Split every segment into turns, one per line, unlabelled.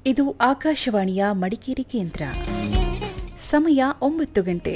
ಇದು ಆಕಾಶವಾಣಿಯ ಮಡಿಕೇರಿ ಕೇಂದ್ರ ಸಮಯ ಒಂಬತ್ತು ಗಂಟೆ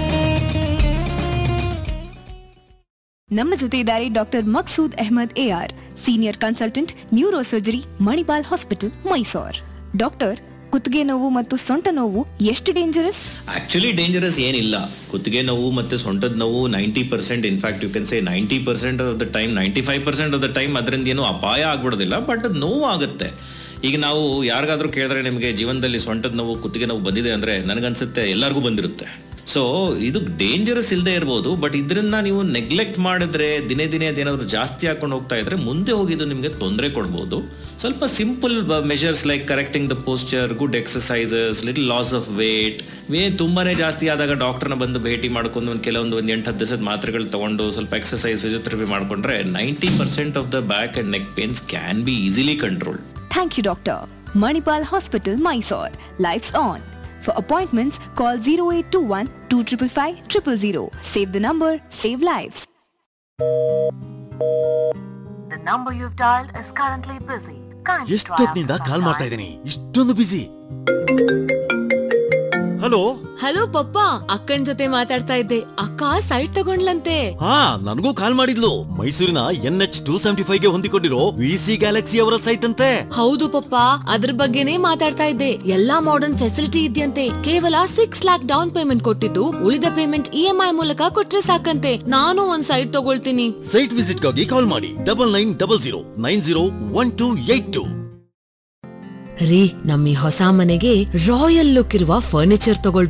ನಮ್ಮ ಜೊತೆ ಇದ್ದಾರೆ doctor Maqsood Ahmed A R senior consultant neuro surgery Manipal hospital Mysore doctor ಕುತ್ತಿಗೆ ನೋವು ಮತ್ತು ಸೊಂಟ ನೋವು ಎಷ್ಟು ಡೇಂಜರಸ್
ಆಕ್ಚುಲಿ ಡೇಂಜರಸ್ ಏನಿಲ್ಲ ಕುತ್ತಿಗೆ ನೋವು ಮತ್ತೆ ಸೊಂಟದ ನೋವು ninety percent in fact you can say ninety percent of the time ninety five percent of the time ಅದರಿಂದ ಏನು ಅಪಾಯ ಆಗ್ಬಿಡೋದಿಲ್ಲ ಬಟ್ ಅದು ನೋವು ಆಗುತ್ತೆ ಈಗ ನಾವು ಯಾರಿಗಾದ್ರೂ ಕೇಳಿದ್ರೆ ನಿಮಗೆ ಜೀವನದಲ್ಲಿ ಸೊಂಟದ ನೋವು ಕುತ್ತಿಗೆ ನೋವು ಬಂದಿದೆ ಅಂದ್ರೆ ನನಗನ್ಸುತ್ತೆ ಎಲ್ಲರಿಗೂ ಬಂದಿರುತ್ತೆ ಸೊ ಇದು ಡೇಂಜರಸ್ ಇಲ್ಲದೆ ಇರ್ಬೋದು ಬಟ್ ಇದರಿಂದ ನೀವು ನೆಗ್ಲೆಕ್ಟ್ ಮಾಡಿದ್ರೆ ದಿನೇ ದಿನೇ ಅದೇನಾದರೂ ಜಾಸ್ತಿ ಹಾಕೊಂಡು ಹೋಗ್ತಾ ಇದ್ರೆ ಮುಂದೆ ಹೋಗಿದ್ದು ನಿಮಗೆ ತೊಂದರೆ ಕೊಡ್ಬೋದು ಸ್ವಲ್ಪ simple measures like correcting the posture good exercises little loss of weight ವೇ ತುಂಬಾನೇ ಜಾಸ್ತಿ ಆದಾಗ ಡಾಕ್ಟರ್ನ ಬಂದು ಭೇಟಿ ಮಾಡ್ಕೊಂಡು ಒಂದು ಕೆಲವೊಂದು ಒಂದು ಎಂಟು ಹತ್ತು ದಿವಸದ ಮಾತ್ರೆಗಳು ತಗೊಂಡು ಸ್ವಲ್ಪ ಎಕ್ಸಸೈಸ್ ಫಿಸಿಯೋಥೆರಪಿ ಮಾಡ್ಕೊಂಡ್ರೆ ninety percent of the back and neck pains can be easily control
thank you doctor Manipal hospital Mysore lives on for appointments call zero eight two one two triple five triple zero save the number save lives
The number you've dialed is currently busy. Kindly try
ಎಷ್ಟೊತ್ತಿನಿಂದ
after
call
some
ಮಾಡ್ತಾ
time.
ಇದ್ದೀನಿ ಇಷ್ಟೊಂದು ಬಿಸಿ hello
hello ಪಪ್ಪ ಅಕ್ಕನ್ ಜೊತೆ ಮಾತಾಡ್ತಾ ಇದ್ದೆ ಅಕ್ಕ site ತಗೊಂಡ್ಲಂತೆ
ಹಾ ನನಗೂ ಕಾಲ್ ಮಾಡಿದ್ಲು ಮೈಸೂರಿನ N H two seventy five ಗೆ ಹೊಂದಿಕೊಂಡಿರೋ ವಿ ಸಿ ಗ್ಯಾಲಕ್ಸಿ ಅವರ ಸೈಟ್ ಅಂತೆ
ಹೌದು ಪಪ್ಪ ಅದ್ರ ಬಗ್ಗೆನೇ ಮಾತಾಡ್ತಾ ಇದ್ದೆ ಎಲ್ಲಾ ಮಾಡರ್ನ್ ಫೆಸಿಲಿಟಿ ಇದೆಯಂತೆ ಕೇವಲ ಸಿಕ್ಸ್ ಲ್ಯಾಕ್ ಡೌನ್ ಪೇಮೆಂಟ್ ಕೊಟ್ಟಿದ್ದು ಉಳಿದ ಪೇಮೆಂಟ್ ಇ ಎಂ ಐ ಮೂಲಕ ಕೊಟ್ರೆ ಸಾಕಂತೆ ನಾನು ಒಂದ್ ಸೈಟ್ ತಗೊಳ್ತೀನಿ
ಸೈಟ್ ವಿಸಿಟ್ ಗಾಗಿ ಕಾಲ್ ಮಾಡಿ double nine double zero nine zero one two eight two
ರೀ ನಮ್ಮ ಈ ಹೊಸ ಮನೆಗೆ ರಾಯಲ್ ಲುಕ್ ಇರುವ ಫರ್ನಿಚರ್ ತಗೊಳ್ಬೇಕು